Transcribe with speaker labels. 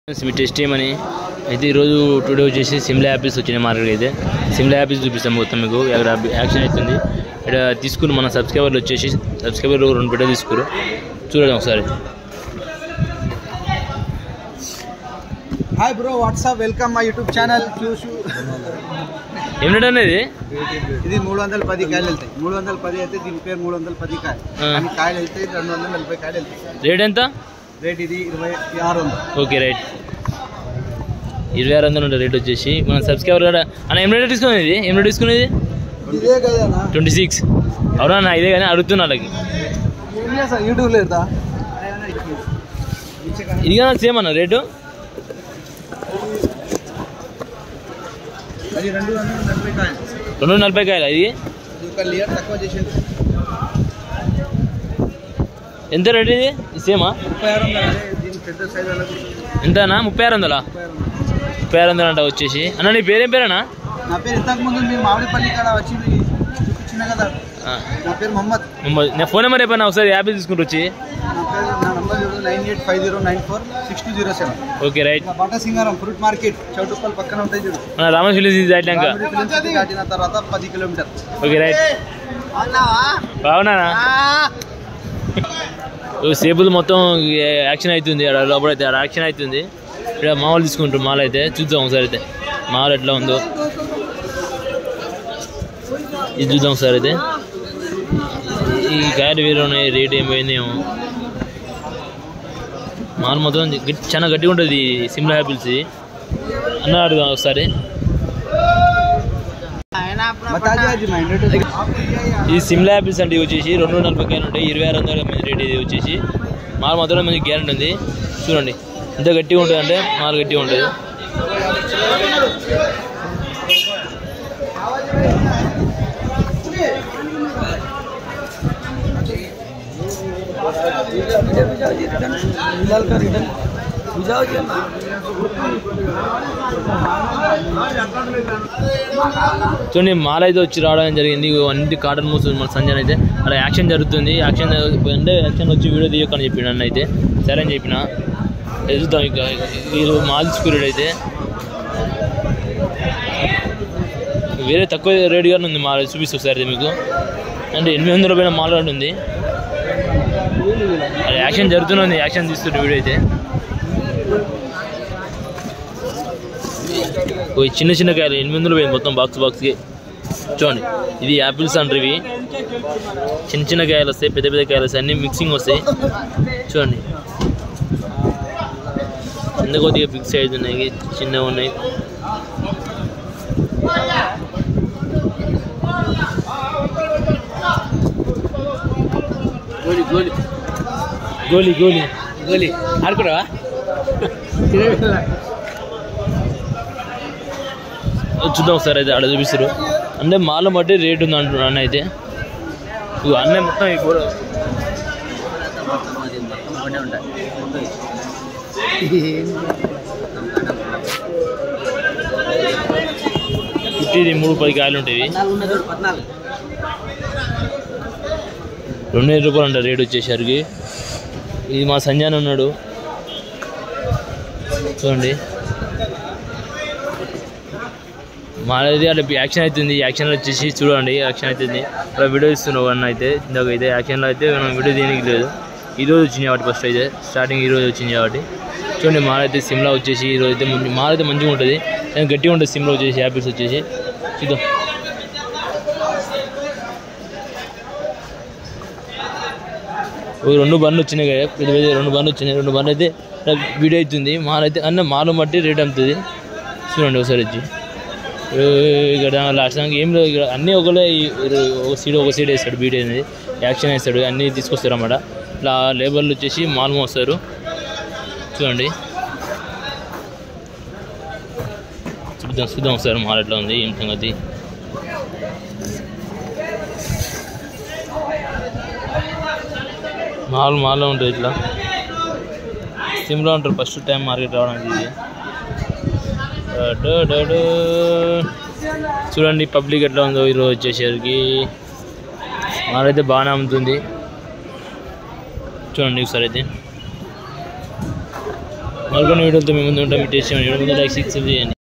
Speaker 1: Friends మీ test చేయమని అయితే ఈరోజు టుడే వచ్చేసి సిమ్లా యాపిల్స్ వచ్చినాయి మార్కెట్ అయితే సిమ్లా యాపిల్స్ చూపిస్తాం మొత్తం మీకు ఇక్కడ యాక్షన్ అవుతుంది ఇక్కడ తీసుకుని మన సబ్స్క్రైబర్లు వచ్చేసి సబ్స్క్రైబర్లు రెండు బిడ్డ తీసుకురు చూడండి ఒకసారి
Speaker 2: hi bro what's up welcome my YouTube channel చూసు
Speaker 1: ఏమిటంటే అనేది
Speaker 2: ఇది మూడు వందల పది కాయలు వెళ్తాయి మూడు వందల పది అయితే దీని పేరు మూడు వందల పది కాయలు
Speaker 1: ఆ.
Speaker 2: కానీ కాయలు వెళ్తాయి రెండు వందల నలభై కాయలు వెళ్తాయి
Speaker 1: రేట్ ఎంత
Speaker 2: రేట్ ఇది ఇరవై ఆరు వందలు
Speaker 1: ఓకే రైట్ ఇరవై ఆరు వందలు ఉంటుంది రేట్ వచ్చేసి మన సబ్స్క్రైబర్ కూడా అన్న ఏం రేట్ తీసుకునేది ఇది ఏం రేట్ తీసుకునేది
Speaker 2: ఇదే కదా
Speaker 1: ట్వంటీ సిక్స్ అవునా అన్న ఇదే కానీ అడుగుతున్నా వాళ్ళకి
Speaker 2: ఏం చేస్తా యూట్యూబ్ లేదా
Speaker 1: ఇది కానీ సేమ్ అన్న రేటు
Speaker 2: అది రెండు వందల నలభై కాయలు
Speaker 1: రెండు నలభై కాయలు ఇది
Speaker 2: ఇది ఒక లియర్ తక్కువ చేసేది
Speaker 1: ఎంత రేట్ ఇది సేమా
Speaker 2: ముప్పై ఆరు వందలు అదే దీని పెద్ద సైజ్ వాళ్ళకి
Speaker 1: ఎంతనా ముప్పై ఆరు వందలా
Speaker 2: ముప్పై ఆరు వందలు
Speaker 1: ముప్పై ఆరు వందలు అంట వచ్చేసి అన్న నీ పేరేం పేరేనా
Speaker 2: నా పేరు ఇంతకు ముందు మీ మామిడిపల్లి కాడ వచ్చి చూపించిన కదా
Speaker 1: ఆ,
Speaker 2: నా పేరు మొహమ్మద్
Speaker 1: మొహమ్మద్. నా ఫోన్ నెంబర్ చెప్పాను ఒకసారి యాప్ తీసుకుంటూ వచ్చి
Speaker 2: నా పేరు నా నంబర్ చూడు nine eight five zero nine four six two zero seven
Speaker 1: okay right
Speaker 2: ఇంకా బాటా సింగారం ఫ్రూట్ మార్కెట్ చౌటుప్పల్ పక్కన ఉంటాయి చూడు
Speaker 1: మన రామన్ ఫిలిమ్స్ దాటినాక
Speaker 2: రామిడి ఫిలిం సిటీ దాటిన తర్వాత పది కిలోమీటర్
Speaker 1: ఓకే రైట్ బాగున్నానా ఓ సేపులు మొత్తం యాక్షన్ అవుతుంది ఆడ లోపలైతే ఆడ యాక్షన్ అవుతుంది ఇక్కడ మామూలు తీసుకుంటారు మాల్ అయితే చూద్దాం ఒకసారి అయితే మాల్ ఎట్లా ఉందో ఇది చూద్దాం ఒకసారి అయితే ఈ కాయలు వేరే ఉన్నాయి రేట్ ఏం పోయిందేమో మాల్ మొత్తం గట్టి చాలా గట్టిగా ఉంటుంది ఈ సిమ్లా యాపిల్స్ ఇది. అన్న అడుగుదాం ఒకసారి ఈ సిమ్లా యాపిల్స్ అంటే ఇవి వచ్చేసి రెండు వందల నలభై కాయలు ఉంటాయి ఇరవై ఆరు వందల మంది రేట్ ఇది వచ్చేసి మాల్ మాత్రం మంచి గ్యారెంటీ ఉంది చూడండి ఎంత గట్టిగా ఉంటుంది అంటే మాల్ గట్టిగా ఉంటుంది చూడండి మాల్ అయితే వచ్చి రావడం జరిగింది అన్ని కాటన్ మూస్ మన సంజయ్ అయితే అలా యాక్షన్ జరుగుతుంది యాక్షన్ అంటే యాక్షన్ వచ్చి వీడియో తీయకని చెప్పిన నన్ను అయితే సరే అని చెప్పిన వెళ్తాం ఇక వీళ్ళు మాల్ తీసుకురాడు అయితే వేరే తక్కువ రేటుగానే ఉంది మాల్ చూపిస్తా ఒకసారి మీకు అంటే ఎనిమిది వందల రూపాయల మాల్ కూడా ఉంది అది యాక్షన్ జరుగుతుంది యాక్షన్ తీస్తున్న వీడియో అయితే ఓ ఈ చిన్న చిన్న కాయలు ఎనిమిది వందలు పోయింది మొత్తం బాక్స్ బాక్స్కి చూడండి ఇది యాపిల్స్ అంటారు ఇవి చిన్న చిన్న కాయలు వస్తాయి పెద్ద పెద్ద కాయలు వస్తాయి అన్ని మిక్సింగ్ వస్తాయి చూడండి చిన్న కొద్దిగా బిగ్ సైజ్ ఉన్నాయి చిన్నగా ఉన్నాయి గోలి గోలి గోలి గోలి గోలి ఆడుకున్నావా చూద్దాం ఒకసారి అయితే ఆడ చూపిస్తారు అంటే మాల బట్టి రేట్ ఉంది అంటున్నాను అన్న అయితే ఇగో అన్న మొత్తం ఈ గోడ ఫిఫ్టీ మూడు పది కాయలు ఉంటాయి రెండు వేల రూపాయలు అంట రేట్ వచ్చేసరికి ఇది మా సంజయ్ ఉన్నాడు చూడండి మాది అంటే యాక్షన్ అవుతుంది యాక్షన్ వచ్చేసి చూడండి యాక్షన్ అవుతుంది అలా వీడియో ఇస్తున్నావు అన్న అయితే ఇందాక అయితే యాక్షన్లో అయితే మనం వీడియో తీయడానికి లేదు ఈరోజు వచ్చింది కాబట్టి ఫస్ట్ అయితే స్టార్టింగ్ ఈరోజు వచ్చింది కాబట్టి చూడండి మాల్ అయితే సిమ్లా వచ్చేసి ఈరోజు అయితే మంచి- మాల్ అయితే మంచిగా ఉంటుంది కానీ గట్టిగా ఉంటుంది సిమ్లో వచ్చేసి యాపిల్స్ వచ్చేసి చూద్దాం ఓ రెండు బండ్లు వచ్చినాయి కదా పెద్ద పెద్ద రెండు బండ్లు వచ్చినాయి రెండు బండ్లు అయితే వీడియో అవుతుంది మాల్ అయితే అన్న మాలు బట్టి రేట్ అమ్ముతుంది చూడండి ఒకసారి వచ్చి ఏ, ఇక్కడ లాస్ట్ దానికి ఏం లేదు ఇక్కడ అన్నీ ఒకలే ఈ ఒక సీడ్ ఒక సీడ్ వేస్తాడు బీడ్ అనేది యాక్షన్ వేస్తాడు అన్నీ తీసుకొస్తారు అన్నమాట ఇలా లేబర్లు వచ్చేసి మాల్ మోస్తారు చూడండి చూద్దాం చూద్దాం ఒకసారి మాల్ ఎట్లా ఉంది ఏం సంగతి మాల్ మాల్లో ఉంటుంది ఇట్లా సిమ్లో ఉంటారు ఫస్ట్ టైం మార్కెట్ రావడానికి ఇది డు డు డు. చూడండి పబ్లిక్ ఎట్లా ఉందో ఈరోజు వచ్చేసరికి మాలైతే బాగానే అమ్ముతుంది చూడండి ఒకసారి అయితే మరికొన్ని వీడియోలతో మీ ముందు ఉంటాం మీ టేస్ట్ చేయండి ముందు లైక్ సిక్స్ చేయండి